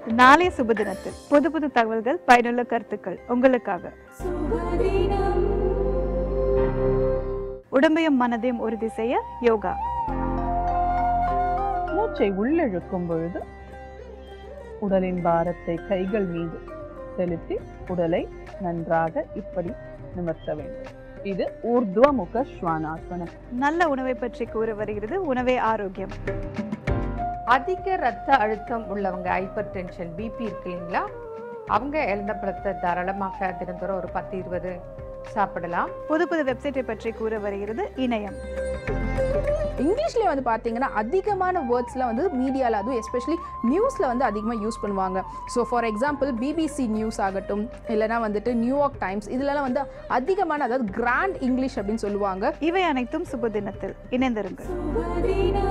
நாளைய சுப தினத்தில் புது புது தகவல்கள் பயனுள்ள கருத்துக்கள் உங்களுக்காக உடம்பையும் மனதையும் உறுதி செய்ய யோகா மூச்சை உள்ளிழுக்கும் பொழுது உடலின் பாரத்தை கைகள் மீது செலுத்தி உடலை நன்றாக இப்படி நிமிர்த்த வேண்டும் இது ஊர்துவ முக ஸ்வானாசனம் நல்ல உணவை பற்றி கூற வருகிறது உணவே ஆரோக்கியம் அதிக ரத்த அழுத்தம் உள்ளவங்க ஹைப்பர் டென்ஷன் பிபி இருக்கு இல்லைங்களா அவங்க இழந்தப்பழத்தை தாராளமாக தினந்தோறும் ஒரு பத்து இருபது சாப்பிடலாம் புது புது வெப்சைட்டை பற்றி கூற வருகிறது இணையம் இங்கிலீஷ்லேயே வந்து பார்த்தீங்கன்னா அதிகமான வேர்ட்ஸ்லாம் வந்து மீடியாவில் அதுவும் எஸ்பெஷலி நியூஸில் வந்து அதிகமாக யூஸ் பண்ணுவாங்க so for example BBC news ஆகட்டும் இல்லைனா வந்துட்டு நியூயார்க் டைம்ஸ் இதுலலாம் வந்து அதிகமான அதாவது கிராண்ட் இங்கிலீஷ் அப்படின்னு சொல்லுவாங்க இவை அனைத்தும் சுப தினத்தில் இணைந்திருங்கள் சுபதினம்